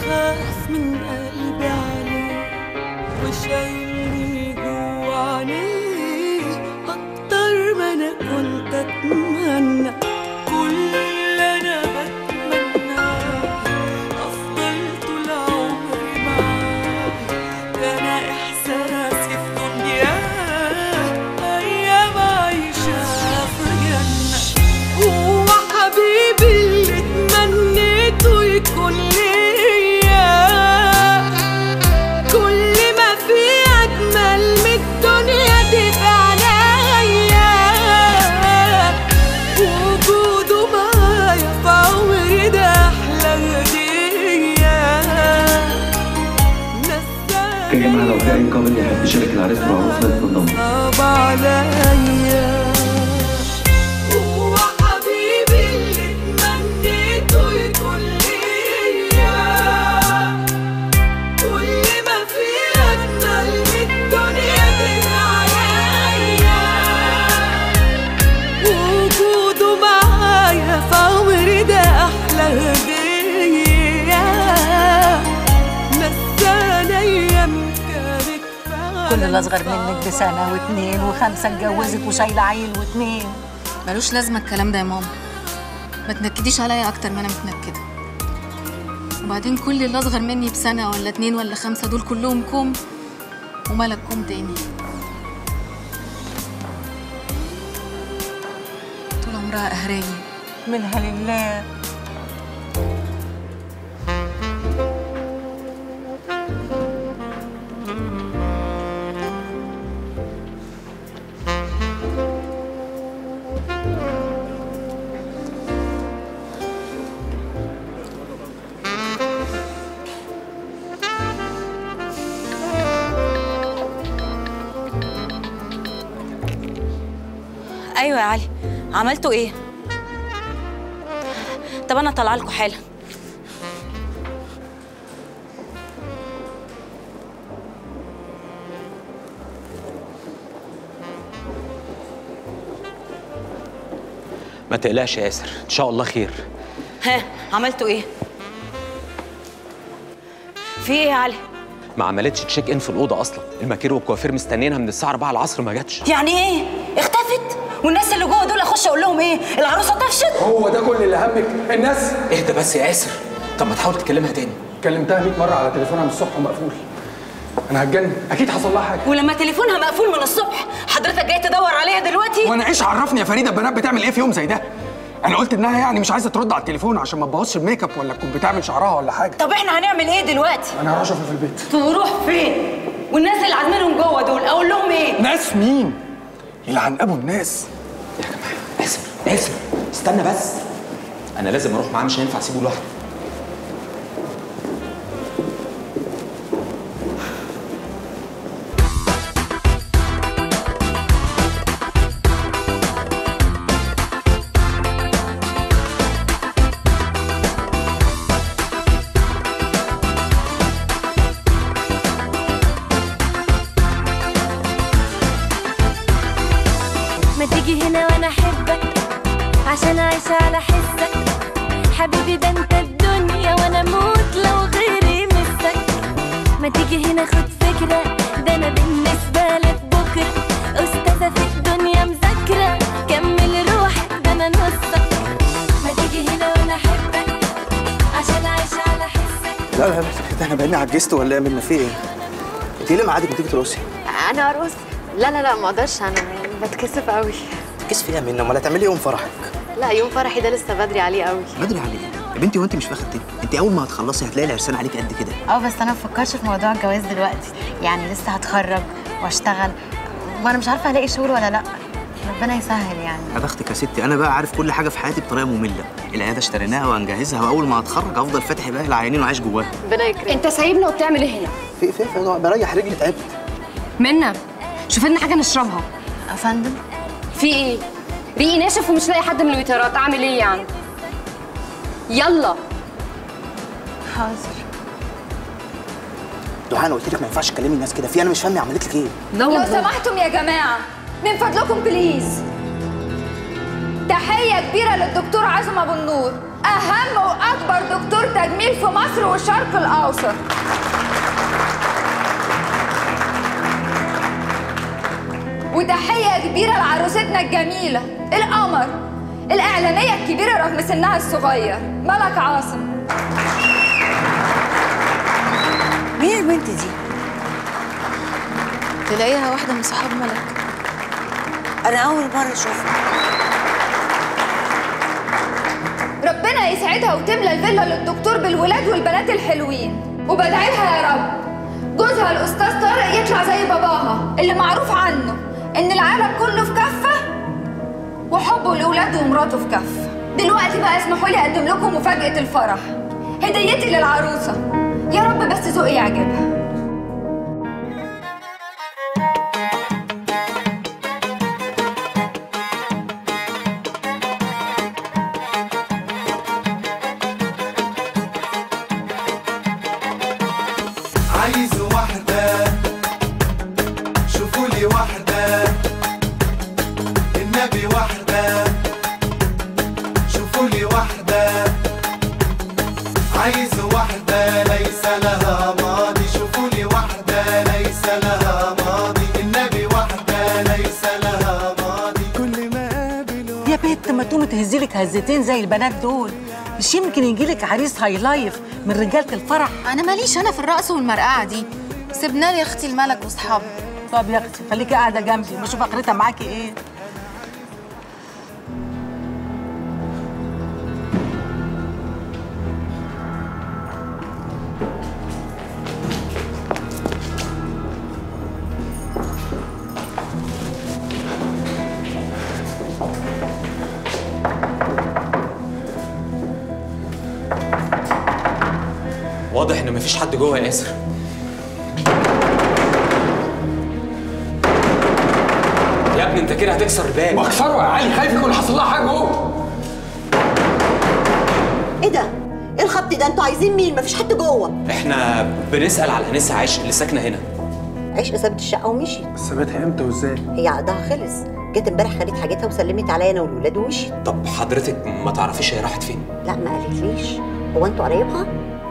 بخاف من قلبي عليه وشايلني جوا عينيه أكتر ما أنا كنت أتمنى كل اللي أنا بتمناه أفضل طول عمري معاه ده أنا إحساسي في دنياه أيام عايشة في جنة هو حبيبي اللي تمنيته يكون ليا كل ما في أجمل من الدنيا دي في عينيا وجوده معايا في عمري ده أحلى هدية يا جماعه لو في اي قابل يحب يشارك العريس والعروسه يتفضلوا صعب عليا هو حبيبي اللي تمنيته يكون ليا كل ما في أجمل من الدنيا دي عليا وجوده معايا في عمري ده أحلى هدية نسانا أيام كانت كل اللي اصغر منك بسنه واتنين وخمسه اتجوزت وشايله عيل واتنين ملوش لازمه الكلام ده يا ماما ما تنكديش عليا اكتر ما انا متنكده وبعدين كل اللي اصغر مني بسنه ولا اتنين ولا خمسه دول كلهم كوم وملك كوم تاني طول عمرها قهراني منها لله ايوه يا علي عملتوا ايه طب انا طالعه لكم حالا ما تقلقش يا ياسر ان شاء الله خير ها عملتوا ايه في ايه يا علي ما عملتش تشيك ان في الاوضه اصلا الماكير والكوافير مستنيينها من الساعه 4 العصر ما جاتش يعني ايه اختفت والناس اللي جوه دول اخش اقول لهم ايه العروسه طفشت هو ده كل اللي همك الناس اهدى بس يا ياسر طب ما تحاول تكلمها تاني كلمتها 100 مره على تليفونها من الصبح ومقفول انا هتجنن اكيد حصل لها حاجه ولما تليفونها مقفول من الصبح حضرتك جاي تدور عليها دلوقتي وانا ايش عرفني يا فريده البنات بتعمل ايه في يوم زي ده انا قلت انها يعني مش عايزه ترد على التليفون عشان ما تبوظش الميك اب ولا تكون بتعمل شعرها ولا حاجه طب احنا هنعمل ايه دلوقتي انا هروح اشوفها في البيت تروح فين والناس اللي عازمينهم جوه دول اقول لهم ايه ناس مين يلعن ابو الناس يا جماعه اسر اسر استنى بس انا لازم اروح معاه مش هينفع اسيبه لوحده ما تيجي هنا وانا احبك عشان عايشة على حسك حبيبي ده انت الدنيا وانا اموت لو غيري مسك ما تيجي هنا خد فكرة ده انا بالنسبة لك بكرة استاذة في الدنيا مذاكرة كمل روحك ده انا نصك ما تيجي هنا وانا احبك عشان عايشة على حسك لا لا لا ده احنا بقينا عجزت ولا ايه منا في ايه؟ انت ليه معادك ما تيجي ترقصي؟ انا عروس لا لا لا ما اقدرش انا بتكسف قوي تكس فيها منا امال هتعملي يوم فرحك لا يوم فرحي ده لسه بدري عليه قوي بدري على ايه؟ يا بنتي هو انت مش واخدتي انت اول ما هتخلصي هتلاقي العرسان عليك قد كده اه بس انا ما بفكرش في موضوع الجواز دلوقتي يعني لسه هتخرج واشتغل وانا مش عارفه هلاقي شغل ولا لا ربنا يسهل يعني يا بختك يا ستي انا بقى عارف كل حاجه في حياتي بطريقه ممله العياده اشتريناها وهنجهزها واول ما هتخرج افضل فاتح بقى العيانين وعايش جواها ربنا يكرمك انت سايبنا وبتعمل ايه هنا في في في بريح رجلي تعبت منا شوف لنا حاجه نشربها يا فندم في ايه ريقي ناشف ومش لاقي حد من الويترات اعمل ايه يعني يلا حاضر دعاء انا قلت لك ما ينفعش تكلمي الناس كده في انا مش فاهم هي عملت لك ايه لو سمحتم يا جماعه من فضلكم بليز تحيه كبيره للدكتور عاصم ابو النور أهم وأكبر دكتور تجميل في مصر والشرق الأوسط وتحية كبيرة لعروستنا الجميلة القمر الإعلانية الكبيرة رغم سنها الصغير ملك عاصم مين البنت دي؟ تلاقيها واحدة من صحاب ملك أنا أول مرة أشوفها ربنا يسعدها وتملى الفيلا للدكتور بالولاد والبنات الحلوين وبدعي لها يا رب جوزها الأستاذ طارق يطلع زي باباها اللي معروف عنه إن العالم كله في كفة وحبه لأولاده ومراته في كفة دلوقتي بقى اسمحوا لي أقدم لكم مفاجأة الفرح هديتي للعروسة يا رب بس ذوقي يعجبها عايز واحدة شوفوا لي واحدة النبي واحدة شوفوا لي واحدة عايز واحدة ليس لها ماضي شوفوا لي واحدة ليس لها ماضي النبي واحدة ليس لها ماضي كل ما قابله يا بنت ما تقومي تهزي لك هزتين زي البنات دول مش يمكن يجي لك عريس هاي لايف من رجاله الفرح انا ماليش انا في الرقص والمرقعه دي سيبنا لي اختي الملك واصحابها طب يا اختي خليكي قاعده جنبي بشوف اخرتها معاكي ايه واضح ان مفيش حد جوه يا ياسر يا ابني انت كده هتكسر الباب واكسره يا علي خايف يكون حصل لها حاجه جوه إيه ده؟ إيه الخبط ده؟ أنتوا عايزين مين؟ مفيش حد جوه احنا بنسال على انسه عايش اللي ساكنه هنا عشق سابت الشقة ومشيت سابتها امتى وازاي؟ هي عقدها خلص جت امبارح خدت حاجتها وسلمت عليا أنا والولاد ومشيت طب حضرتك ما تعرفيش هي راحت فين لا ما قالتليش هو أنتوا قرايبها؟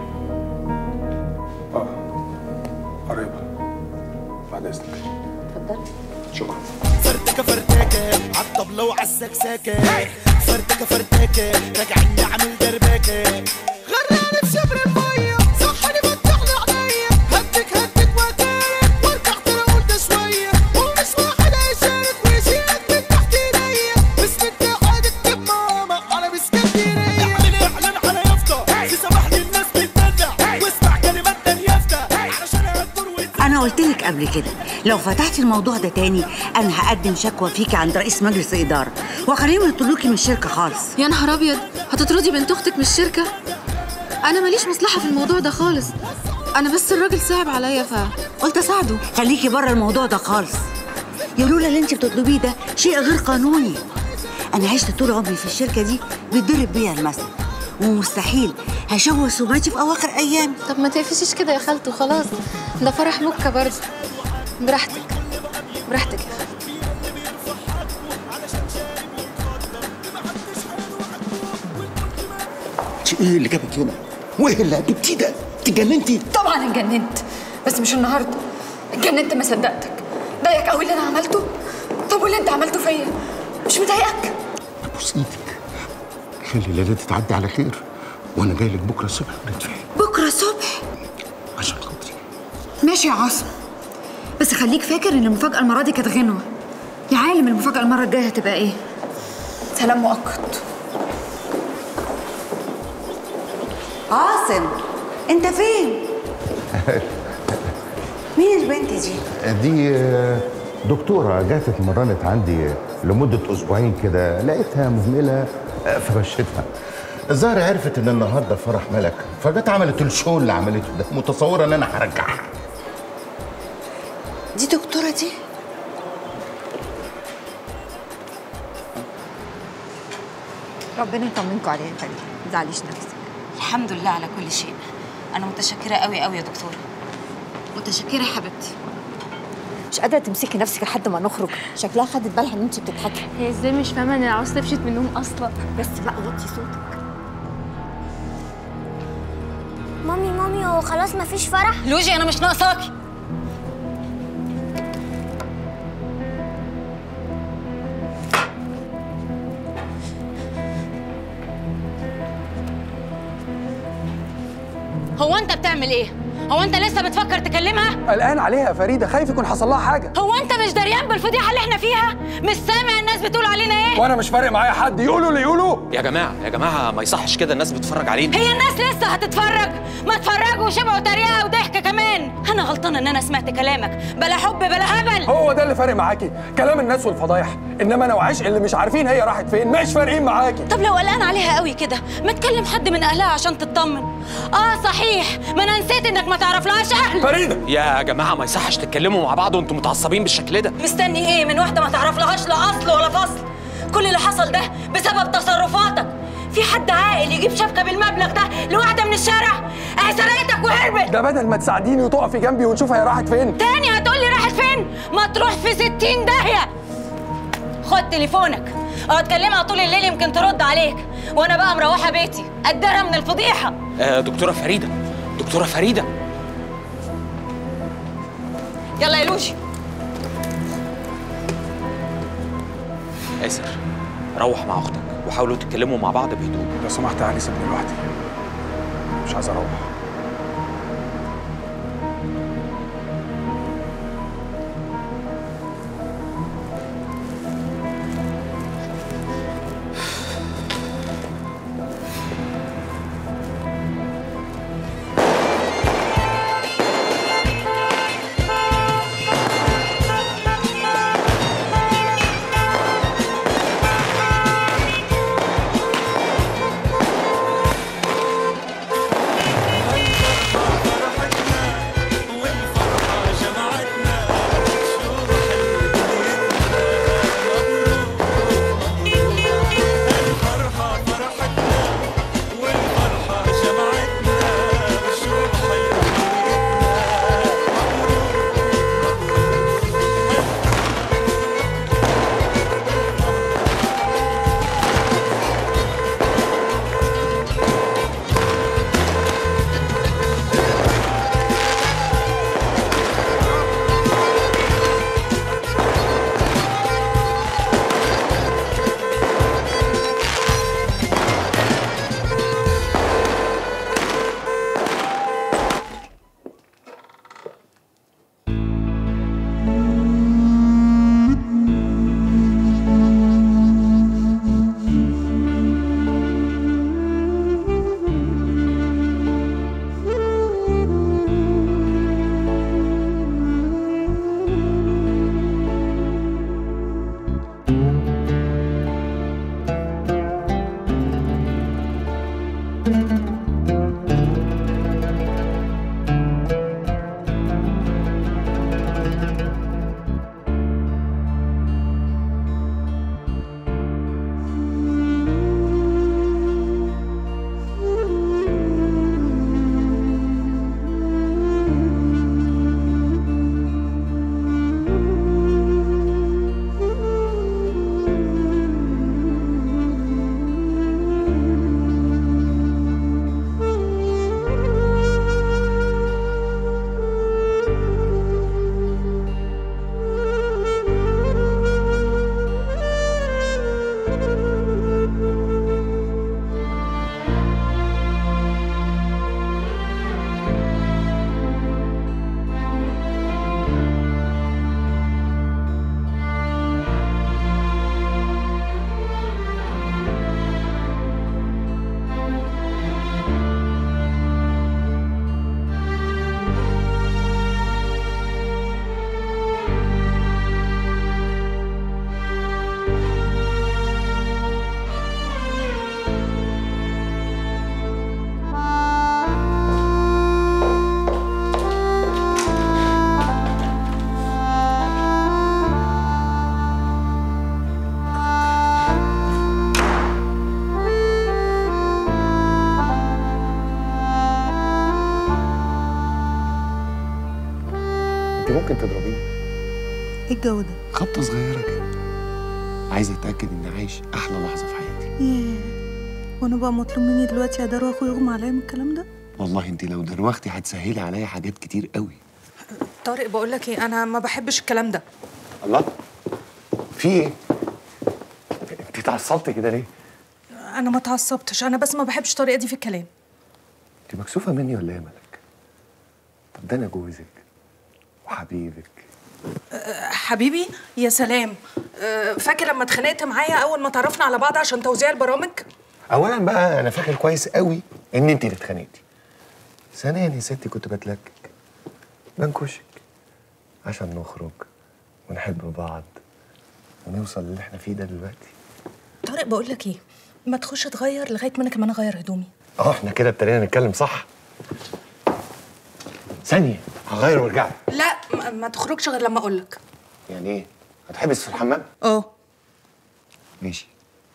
اه قريبها بعد اذنك اتفضل شكرا فرتكة فرتكة عالطبلة وعالسكسكة فرتكة فرتكة راجعين نعمل دربكة غرقانة في شبر المية صحني فتحني عينيا هدك هدك واتارك وارجع ترى قلت شوية ومش واحد هيشارك ويشيلك من تحت ايديا باسم اتحاد اكتب ماما انا باسكندرية اعمل اعلان على يافطة تسامحني الناس بتبدع واسمع كلمات يافطة علشان هتدور أنا قلت لك قبل كده لو فتحتي الموضوع ده تاني أنا هقدم شكوى فيكي عند رئيس مجلس الإدارة وأخليهم يطردوكي من الشركة خالص يا نهار ابيض هتطردي بنت اختك من الشركه انا ماليش مصلحه في الموضوع ده خالص انا بس الراجل صعب عليا فقلت اساعده خليكي بره الموضوع ده خالص يا لولا اللي انت بتطلبيه ده شيء غير قانوني انا عشت طول عمري في الشركه دي بيتضرب بيا المثل ومستحيل هشوه سمعتي في اواخر ايامي طب ما تقفشيش كده يا خالته خلاص ده فرح مكة برضه براحتك براحتك يا خالته انت ايه اللي جابك هنا؟ وايه اللي جبتيه ده؟ اتجننتي؟ طبعا اتجننت بس مش النهارده اتجننت ما صدقتك ضايقك قوي اللي انا عملته طب واللي انت عملته فيا مش مضايقك ابوس ايدك خلي الليله دي تعدي على خير وانا جاي لك بكره الصبح ونتفاهم بكره الصبح عشان خاطري ماشي يا عاصم بس خليك فاكر ان المفاجاه المره دي كانت غنوه يا عالم المفاجاه المره الجايه هتبقى ايه سلام مؤقت عاصم انت فين مين البنت دي دي آه، دكتورة جات اتمرنت عندي لمدة أسبوعين كده لقيتها مهملة آه، فمشيتها الظاهر عرفت إن النهاردة فرح ملك فجت عملت الشو اللي عملته ده متصورة إن أنا هرجعها دي دكتوره دي ربنا يطمنكم عليها يا فريد ما تزعليش نفسك الحمد لله على كل شيء انا متشكره قوي قوي يا دكتوره متشكره يا حبيبتي مش قادره تمسكي نفسك لحد ما نخرج شكلها خدت بالها ان انت بتضحكي هي ازاي مش فاهمه ان العروسه مشيت منهم اصلا بس بقى وطي صوتك مامي مامي هو خلاص مفيش فرح لوجي انا مش ناقصاكي هو انت بتعمل ايه هو انت لسه بتفكر تكلمها قلقان عليها يا فريده خايف يكون حصل لها حاجه هو انت مش دريان بالفضيحه اللي احنا فيها مش سامع الناس بتقول علينا ايه وانا مش فارق معايا حد يقولوا اللي يقولوا يا جماعه يا جماعه ما يصحش كده الناس بتتفرج علينا هي الناس لسه هتتفرج ما اتفرجوا وشبعوا تريقه وضحك كمان انا غلطانه ان انا سمعت كلامك بلا حب بلا هبل هو ده اللي فارق معاكي كلام الناس والفضايح انما انا وعشق اللي مش عارفين هي راحت فين مش فارقين معاكي طب لو قلقان عليها قوي كده ما تكلم حد من اهلها عشان تطمن اه صحيح ما انا نسيت انك ما تعرفلهاش اهل فريده يا جماعه ما يصحش تتكلموا مع بعض وانتم متعصبين بالشكل ده مستني ايه من واحده ما تعرفلهاش لا اصل ولا فصل كل اللي حصل ده بسبب تصرفاتك في حد عاقل يجيب شبكه بالمبلغ ده لواحده من الشارع اهي سرقتك وهربت ده بدل ما تساعديني وتقفي جنبي ونشوف هي راحت فين تاني هتقولي راحت فين ما تروح في ستين داهيه خد تليفونك اقعد كلمها طول الليل يمكن ترد عليك وانا بقى مروحه بيتي قدرها من الفضيحه آه دكتوره فريده دكتوره فريده يلا يا لوجي اسر روح مع اختك وحاولوا تتكلموا مع بعض بهدوء لو سمحت تعالي سيبني لوحدي مش عايز اروح انت ممكن تضربيني ايه الجو ده؟ خبطه صغيره كده عايز اتاكد اني عايش احلى لحظه في حياتي ياه وانا بقى مطلوب مني دلوقتي ادار واخويا يغمى عليا من الكلام ده؟ والله انت لو دروختي هتسهلي عليا حاجات كتير قوي طارق بقول لك ايه انا ما بحبش الكلام ده الله في ايه انت اتعصبتي كده ليه انا ما اتعصبتش انا بس ما بحبش الطريقه دي في الكلام انت مكسوفه مني ولا ايه يا ملك طب ده انا جوزك وحبيبك أه، حبيبي يا سلام أه، فاكر لما اتخانقت معايا اول ما تعرفنا على بعض عشان توزيع البرامج اولا بقى انا فاكر كويس قوي ان انت اللي اتخانقتي ثانيا يا ستي كنت بتلكك بنكشك عشان نخرج ونحب بعض ونوصل للي احنا فيه ده دلوقتي طارق بقول لك ايه ما تخش تغير لغايه ما انا كمان اغير هدومي اه احنا كده ابتدينا نتكلم صح ثانيه هغير وارجع لك. لا ما, ما تخرجش غير لما اقول لك يعني ايه هتحبس في الحمام اه ماشي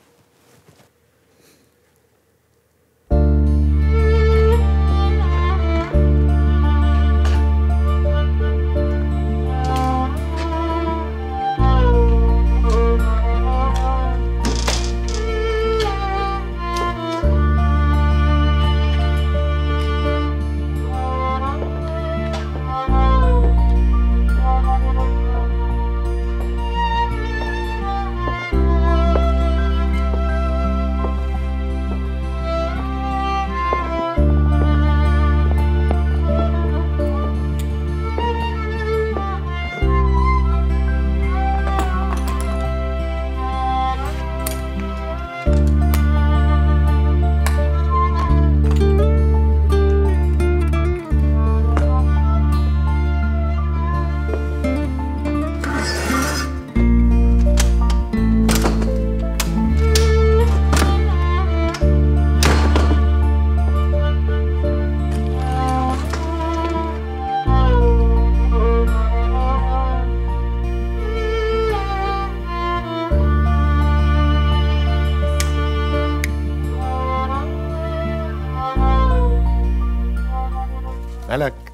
ملك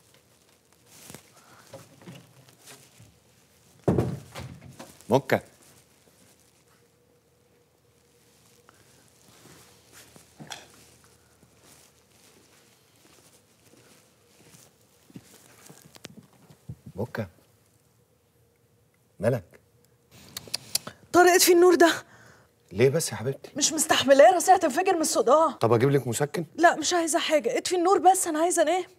مكة مكة ملك طارق اطفي النور ده ليه بس يا حبيبتي مش مستحملاه راسي هتنفجر من الصداع طب اجيب لك مسكن لا مش عايزه حاجه اطفي النور بس انا عايزه انام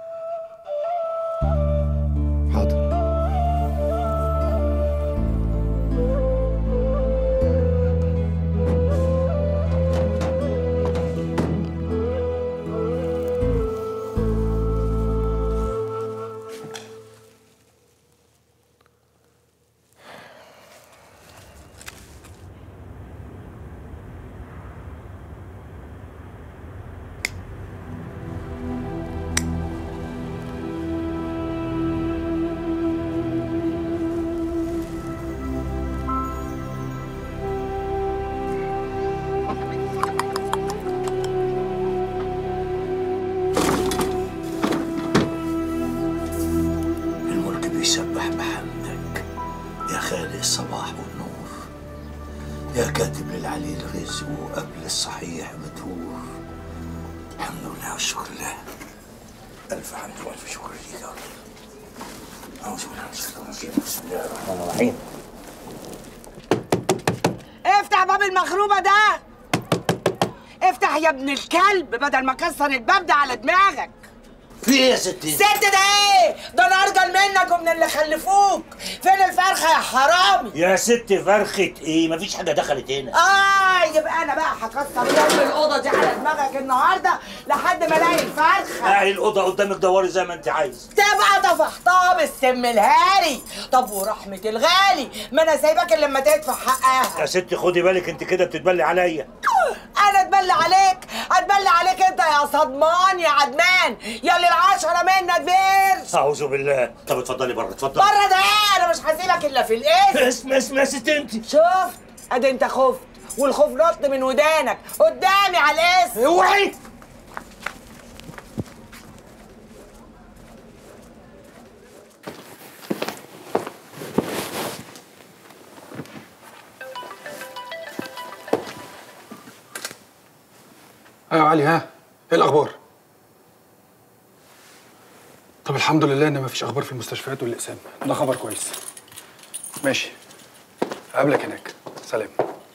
الملك بيسبح بحمدك يا خالق الصباح والنور يا كاتب للعلي الرزق وقبل الصحيح مدهور الحمد لله والشكر لله ألف حمد وألف شكر ليك يا رب أعوذ بالله من الشيطان الرجيم بسم الله الرحمن الرحيم افتح باب المخروبة ده افتح يا ابن الكلب بدل ما كسر الباب ده على دماغك في إيه يا ستي؟ ست ده ايه؟ ده انا ارجل منك ومن اللي خلفوك فين الفرخة يا حرامي؟ يا ست فرخة إيه؟ مفيش حاجة دخلت هنا اه يبقى انا بقى هكسر يوم الاوضه دي على دماغك النهارده لحد ما الاقي الفرخه أهي الأوضة قدامك دوري زي ما أنت عايز تبقى طفحتها بالسم الهاري طب ورحمه الغالي ما انا سايبك الا لما تدفع حقها يا ست خدي بالك أنت كده بتتبلي عليا انا اتبلى عليك اتبلى عليك انت يا صدمان يا عدمان يا اللي العشرة منا كبير أعوذ بالله طب اتفضلي بره اتفضلي بره ده ايه انا مش هسيبك الا في الاسم اسم اسم يا ست انت شفت ادي انت خفت والخوف نط من ودانك قدامي على الاسم اوعي ايوه يا علي ها ايه الاخبار طب الحمد لله ان مفيش اخبار في المستشفيات والاقسام ده خبر كويس ماشي اقابلك هناك سلام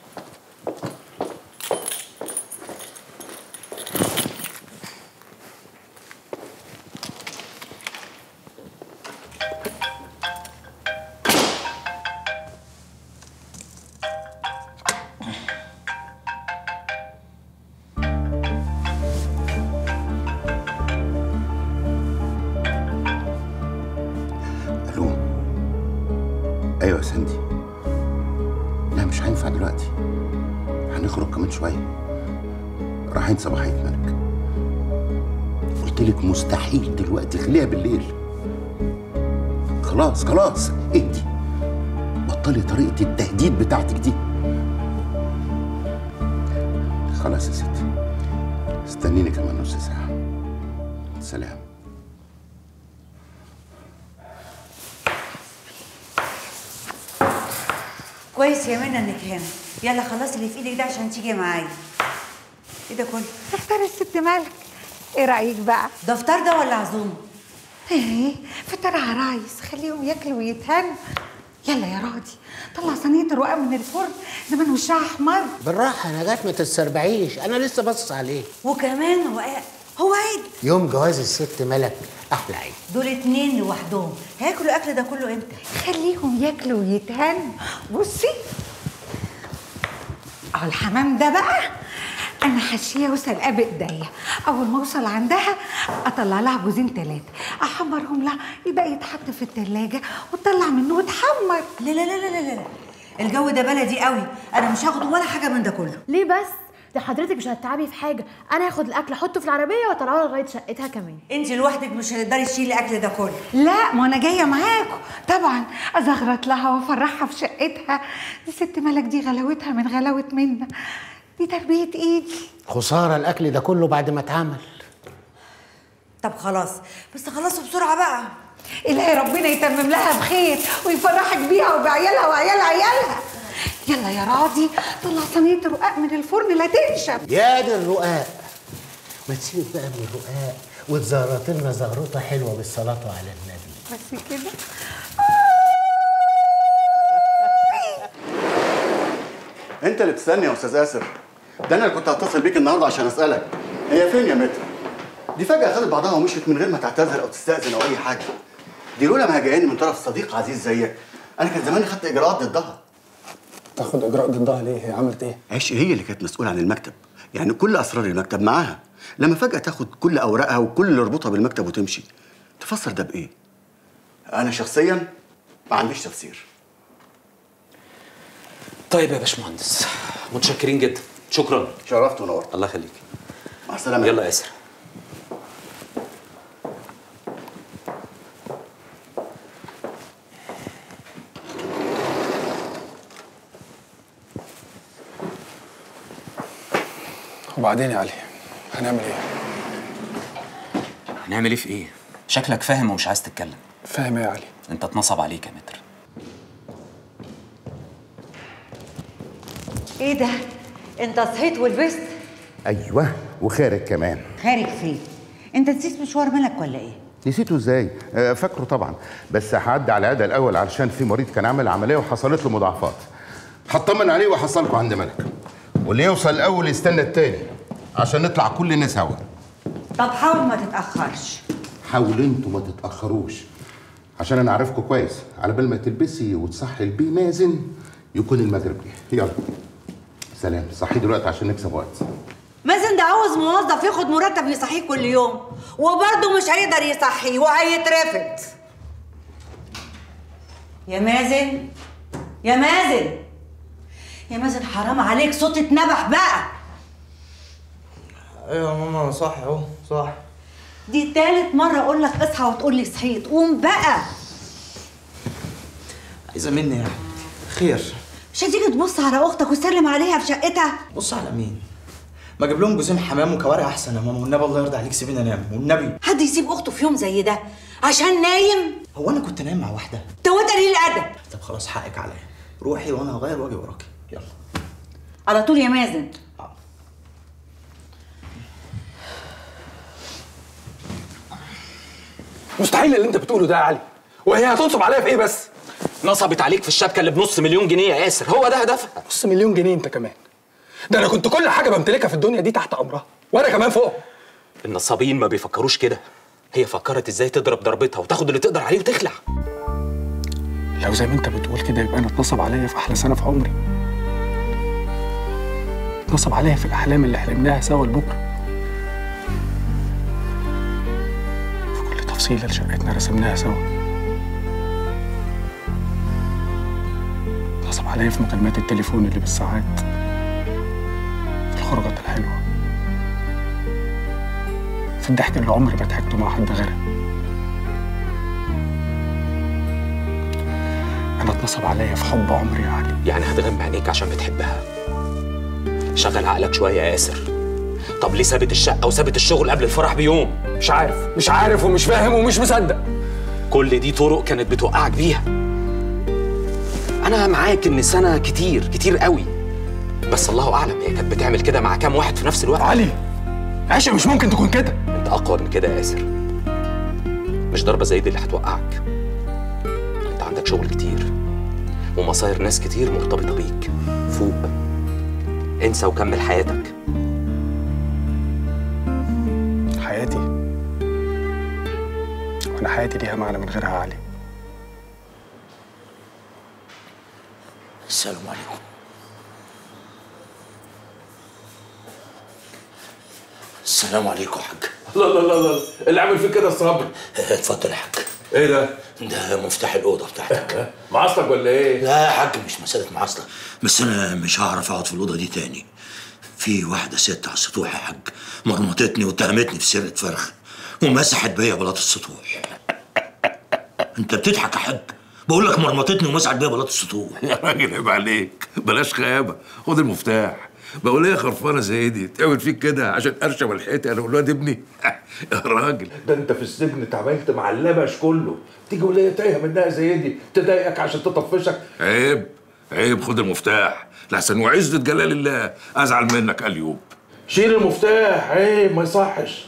الو ايوه يا سندي لا مش هينفع دلوقتي هنخرج كمان شويه رايحين صباحيه ملك قلت لك مستحيل دلوقتي خليها بالليل خلاص خلاص اهدي بطلي طريقه التهديد بتاعتك دي خلاص يا ستي استنيني كمان نص ساعه سلام كويس يا منى انك هنا يلا خلاص اللي في ايدك ده عشان تيجي معايا ايه ده كله فطار الست مالك ايه رايك بقى ده فطار ده ولا عزومه ايه فطار عرايس خليهم ياكلوا ويتهنوا يلا يا راضي طلع صينيه الرقاق من الفرن زمان وشها احمر بالراحة يا نجاة ما تتسربعيش أنا لسه باصص عليه وكمان رقاق هو عيد يوم جواز الست ملك أحلى عيد دول اتنين لوحدهم هياكلوا الاكل ده كله امتى خليهم ياكلوا ويتهنوا بصي اهو الحمام ده بقى انا حاشيه وسلقاه بايديا اول ما اوصل عندها اطلع لها جوزين ثلاثه احمرهم لها يبقى يتحط في التلاجة وتطلع منه وتحمر لا لا لا لا لا لا الجو ده بلدي قوي انا مش هاخد ولا حاجه من ده كله ليه بس ده حضرتك مش هتتعبي في حاجه انا هاخد الاكل احطه في العربيه واطلعه لها لغايه شقتها كمان انت لوحدك مش هتقدري تشيلي الاكل ده كله لا ما انا جايه معاكم طبعا ازغرط لها وافرحها في شقتها دي ست ملك دي غلاوتها من غلاوه منا دي تربيه ايدي خسارة الأكل ده كله بعد ما اتعمل طب خلاص بس خلصوا بسرعه بقى الهي ربنا يتمم لها بخير ويفرحك بيها وبعيالها وعيال عيالها يلا يا راضي طلع صينيه رقاق من الفرن لا تنشف يا دي الرقاق ما تسيبك بقى من الرقاق وتزغرط لنا زغرطة حلوة بالصلاة على النبي بس كده انت اللي بتستني يا استاذ اسر ده انا اللي كنت هتصل بيك النهارده عشان اسالك هي فين يا متر دي فجاه خدت بعضها ومشيت من غير ما تعتذر او تستاذن او اي حاجه دي لولا ما جاياني من طرف صديق عزيز زيك انا كان زماني خدت اجراءات ضدها تاخد اجراء ضدها ليه هي عملت ايه عيش هي اللي كانت مسؤوله عن المكتب يعني كل اسرار المكتب معاها لما فجاه تاخد كل اوراقها وكل اللي يربطها بالمكتب وتمشي تفسر ده بايه انا شخصيا ما عنديش تفسير طيب يا باشمهندس متشكرين جدا شكرا شرفت ونورت الله يخليك مع السلامه يلا يا اسر وبعدين يا علي هنعمل ايه هنعمل ايه في ايه شكلك فاهم ومش عايز تتكلم فاهم يا علي انت اتنصب عليك يا متر ايه ده انت صحيت ولبست ايوه وخارج كمان خارج فين انت نسيت مشوار ملك ولا ايه نسيته ازاي؟ آه، فاكره طبعا بس هعدي على عدا الاول علشان في مريض كان عامل عمليه وحصلت له مضاعفات. هطمن عليه واحصلكوا عند ملك. واللي يوصل الاول يستنى التاني عشان نطلع كلنا سوا. طب حاول ما تتاخرش حاولوا انتوا ما تتاخروش عشان انا عارفكم كويس على بال ما تلبسي وتصحي البي مازن يكون المغرب جه يلا سلام صحي دلوقتي عشان نكسب وقت مازن ده عاوز موظف ياخد مرتب يصحيه كل يوم وبرضه مش هيقدر يصحيه وهيترفد يا مازن يا مازن يا مازن حرام عليك صوت اتنبح بقى ايوه يا ماما صح اهو صح دي تالت مرة أقول لك اصحى وتقول لي صحيت قوم بقى عايزه مني يعني خير مش هتيجي تبص على أختك وتسلم عليها في شقتها بص على مين ما اجيب لهم جوزين حمام وكوارع احسن يا ماما والنبي الله يرضى عليك سيبيني انام والنبي حد يسيب أخته في يوم زي ده عشان نايم هو انا كنت نايم مع واحده توت قليل الأدب طب خلاص حقك عليا روحي وانا هغير واجي وراكي يلا على طول يا مازن مستحيل اللي انت بتقوله ده يا علي وهي هتنصب عليا في ايه بس نصبت عليك في الشبكه اللي بنص مليون جنيه يا ياسر هو ده هدفها نص مليون جنيه انت كمان ده انا كنت كل حاجه بمتلكها في الدنيا دي تحت امرها وانا كمان فوق النصابين ما بيفكروش كده هي فكرت ازاي تضرب ضربتها وتاخد اللي تقدر عليه وتخلع لو زي ما انت بتقول كده يبقى انا اتنصب عليا في احلى سنه في عمري اتنصب عليا في الاحلام اللي حلمناها سوا لبكره في كل تفصيله لشقتنا رسمناها سوا اتنصب عليا في مكالمات التليفون اللي بالساعات في الخروجات الحلوه في الضحك اللي عمري ما ضحكته مع حد غيرها انا اتنصب عليا في حب عمري يا علي يعني هتغمى عينيك عشان بتحبها شغل عقلك شويه يا ياسر طب ليه سابت الشقه وسابت الشغل قبل الفرح بيوم مش عارف مش عارف ومش فاهم ومش مصدق كل دي طرق كانت بتوقعك بيها انا معاك ان سنه كتير كتير قوي بس الله اعلم هي كانت بتعمل كده مع كام واحد في نفس الوقت علي عيشه مش ممكن تكون كده انت اقوى من كده يا ياسر مش ضربه زي دي اللي هتوقعك انت عندك شغل كتير ومصاير ناس كتير مرتبطه بيك فوق انسى وكمل حياتك حياتي وانا حياتي ليها معنى من غيرها يا علي السلام عليكم السلام عليكم يا حاج لا لا لا لا اللي عامل فيك كده الصبر اتفضل يا حاج ايه ده؟ ده مفتاح الأوضة بتاعتك معصلك ولا ايه؟ لا يا حاج مش مسألة معاصلة بس أنا مش هعرف أقعد في الأوضة دي تاني في واحدة ست على السطوح يا حاج مرمطتني واتهمتني في سرقة فرخ ومسحت بيا بلاط السطوح أنت بتضحك يا حاج بقول لك مرمطتني ومسحت بيا بلاط السطوح يا راجل عيب عليك بلاش خيابه خد المفتاح بقول ايه يا خرفانه زي دي تعمل فيك كده عشان ارشم الحيطه انا والواد ابني يا راجل ده انت في السجن اتعاملت مع اللبش كله تيجي وليه تايهه منها زي دي تضايقك عشان تطفشك عيب عيب خد المفتاح لحسن وعزة جلال الله ازعل منك اليوم شيل المفتاح عيب ما يصحش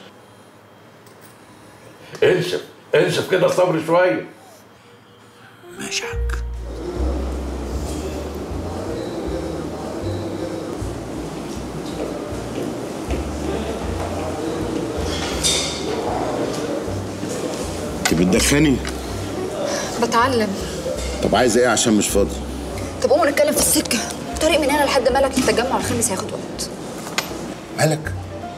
انشف انشف كده صبر شويه ماشي يا حاج انت بتدخني بتعلم طب عايزه ايه عشان مش فاضي طب قوموا نتكلم في السكه الطريق من هنا لحد ملك للتجمع الخامس هياخد وقت ملك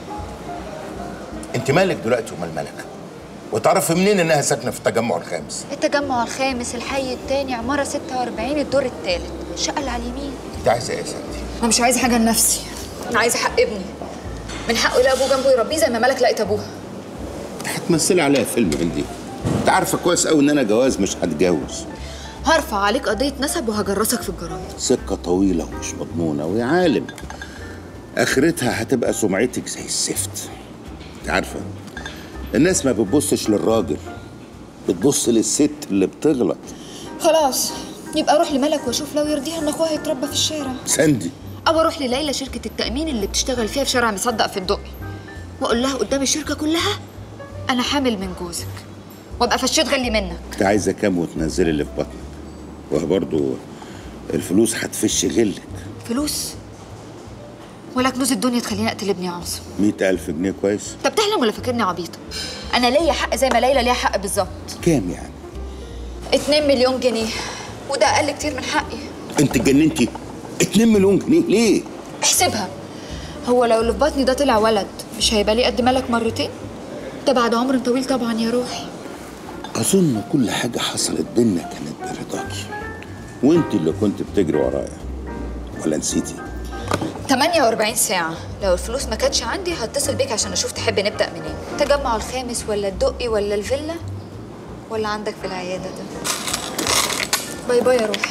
انت مالك دلوقتي ومال ملك وتعرفي منين انها ساكنه في التجمع الخامس التجمع الخامس الحي التاني عمارة 46 الدور التالت الشقة اللي على اليمين انت عايزه ايه يا ستي انا مش عايزه حاجه لنفسي انا عايزه حق ابني من حقه يلاقي ابوه جنبه يربيه زي ما ملك لقيت ابوها هتمثلي عليها فيلم هندي انت عارفه كويس قوي ان انا جواز مش هتجوز هرفع عليك قضيه نسب وهجرسك في الجرايد سكه طويله ومش مضمونه ويا عالم اخرتها هتبقى سمعتك زي الزفت انت عارفه الناس ما بتبصش للراجل بتبص للست اللي بتغلط خلاص يبقى اروح لملك واشوف لو يرضيها ان اخوها يتربى في الشارع سندي او اروح لليلى شركة التأمين اللي بتشتغل فيها في شارع مصدق في الدقي واقول لها قدام الشركة كلها انا حامل من جوزك وابقى فشيت غلي منك انت عايزه كام وتنزلي اللي في بطنك وبرضه الفلوس هتفش غلك فلوس ولا كنوز الدنيا تخليني اقتل ابني عاصم مئة ألف جنيه كويس انت بتحلم ولا فاكرني عبيطة انا ليا حق زي ما ليلى ليها حق بالظبط كام يعني 2 مليون جنيه وده اقل كتير من حقي انت اتجننتي 2 مليون جنيه ليه احسبها هو لو اللي في بطني ده طلع ولد مش هيبقى ليه قد ملك مرتين ده بعد عمر طويل طبعا يا روحي اظن كل حاجه حصلت بينا كانت برضاكي وانت اللي كنت بتجري ورايا ولا نسيتي 48 ساعة لو الفلوس ما كانتش عندي هتصل بيك عشان اشوف تحب نبدأ منين التجمع الخامس ولا الدقي ولا الفيلا ولا عندك في العيادة ده باي باي يا روحي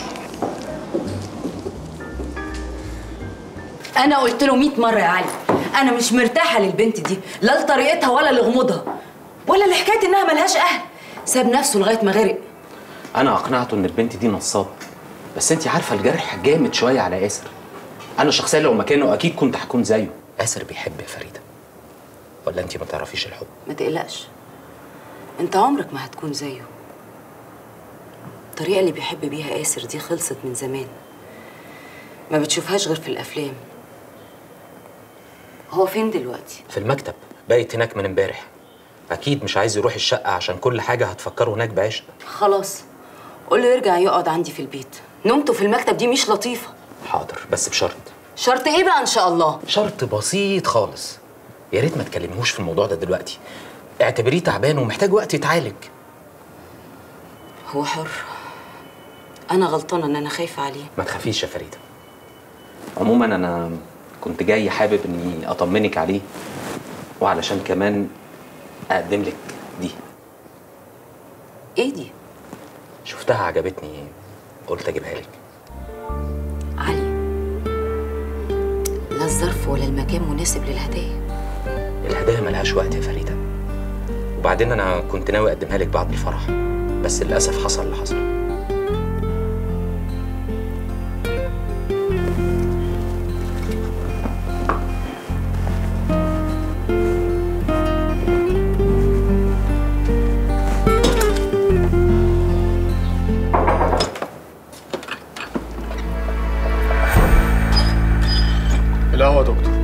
انا قلت له 100 مره يا علي انا مش مرتاحه للبنت دي لا لطريقتها ولا لغموضها ولا لحكايه انها ملهاش اهل ساب نفسه لغايه ما غرق انا اقنعته ان البنت دي نصاب بس انت عارفه الجرح جامد شويه على ياسر انا شخصيا لو مكانه اكيد كنت هكون زيه ياسر بيحب يا فريده ولا انت ما تعرفيش الحب ما تقلقش انت عمرك ما هتكون زيه الطريقة اللي بيحب بيها آسر دي خلصت من زمان ما بتشوفهاش غير في الأفلام هو فين دلوقتي؟ في المكتب بايت هناك من امبارح اكيد مش عايز يروح الشقه عشان كل حاجه هتفكره هناك بعشق خلاص قول له يرجع يقعد عندي في البيت نومته في المكتب دي مش لطيفة حاضر بس بشرط شرط ايه بقى ان شاء الله؟ شرط بسيط خالص يا ريت ما تكلمهوش في الموضوع ده دلوقتي اعتبريه تعبان ومحتاج وقت يتعالج هو حر انا غلطانة ان انا خايفة عليه ما تخافيش يا فريده عموما انا كنت جاي حابب اني اطمنك عليه وعلشان كمان اقدم لك دي ايه دي؟ شفتها عجبتني قلت اجيبها لك لا الظرف ولا المكان مناسب للهدايا الهدايا ملهاش وقت يا فريده وبعدين انا كنت ناوي اقدمها لك بعد الفرح بس للاسف حصل اللي حصل القهوة يا دكتور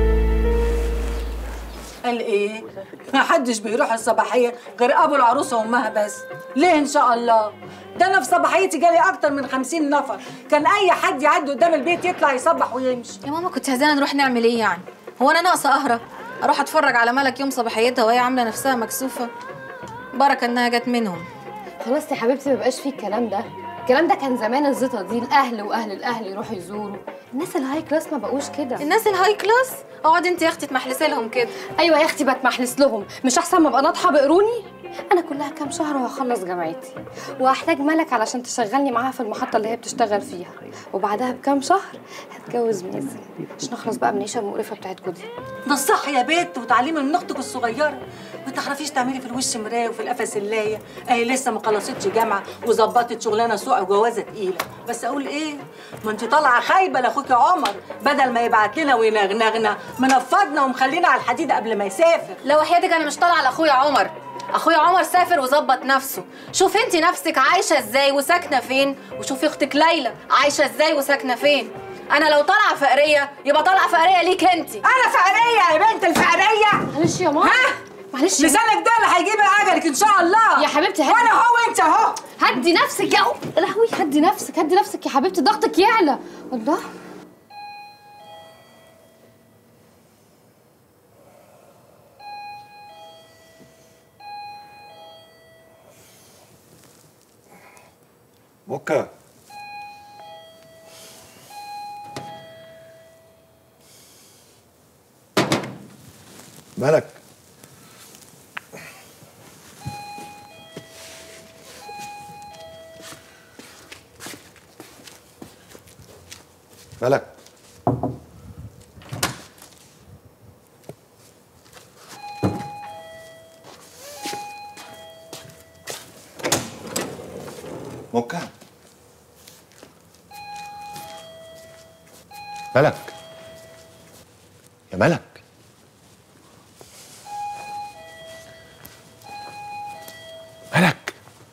قال ايه؟ ما حدش بيروح الصباحية غير ابو العروسة وامها بس ليه ان شاء الله؟ ده انا في صباحيتي جالي اكتر من خمسين نفر كان اي حد يعدي قدام البيت يطلع يصبح ويمشي يا ماما كنت عايزانا نروح نعمل ايه يعني هو انا ناقصه اهرب اروح اتفرج على ملك يوم صباحيتها وهي عامله نفسها مكسوفه بركه انها جت منهم خلاص يا حبيبتي ما بقاش فيه الكلام ده الكلام ده كان زمان الزيطه دي الاهل واهل الاهل يروحوا يزوروا الناس الهاي كلاس ما بقوش كده الناس الهاي كلاس اقعدي انت يا اختي تمحلسي لهم كده ايوه يا اختي بتمحلس لهم مش احسن ما ابقى ناطحه بقروني انا كلها كام شهر وهخلص جامعتي وهحتاج ملك علشان تشغلني معاها في المحطه اللي هي بتشتغل فيها وبعدها بكام شهر هتجوز مازن عشان نخلص بقى من العيشه المقرفه بتاعتكوا دي ده الصح يا بنت وتعليم من اختك الصغيره ما تعرفيش تعملي في الوش مرايه وفي القفا سلايه اهي لسه ما خلصتش جامعه وظبطت شغلانه سوق وجوازه تقيله بس اقول ايه ما انت طالعه خايبه لاخوك عمر بدل ما يبعت لنا وينغنغنا منفضنا ومخلينا على الحديد قبل ما يسافر لو وحياتك انا مش طالعه لاخويا عمر اخويا عمر سافر وظبط نفسه شوفي انت نفسك عايشه ازاي وساكنه فين وشوفي اختك ليلى عايشه ازاي وساكنه فين انا لو طالعه فقريه يبقى طالعه فقريه ليك انت انا فقريه يا بنت الفقريه معلش يا ماما ها معلش يا لسانك ده اللي هيجيب عجلك ان شاء الله يا حبيبتي هدي وانا هو انت اهو هدي نفسك يا يا لهوي هدي نفسك هدي نفسك يا حبيبتي ضغطك يعلى الله موكا مالك مالك موكا ملك يا ملك ملك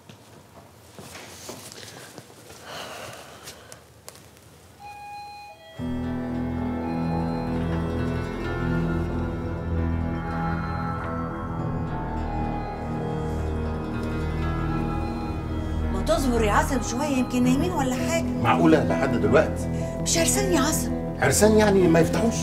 ما تصبر يا عسل شويه يمكن نايمين ولا حاجه معقولة لحد دلوقتي مش عرسان يا عسل عرسان يعني ما يفتحوش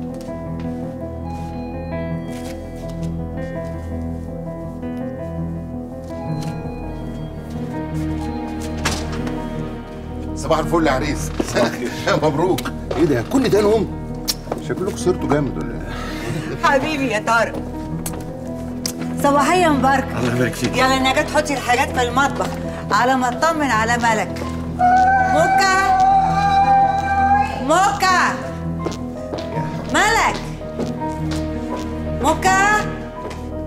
صباح الفل يا عريس مبروك ايه ده كل ده نوم شكلكم صرتوا جامد ولا ايه حبيبي يا طارق صباحية مباركة الله يبارك فيك يلا انك تحطي الحاجات في المطبخ على ما اطمن على ملك موكا موكا ملك موكا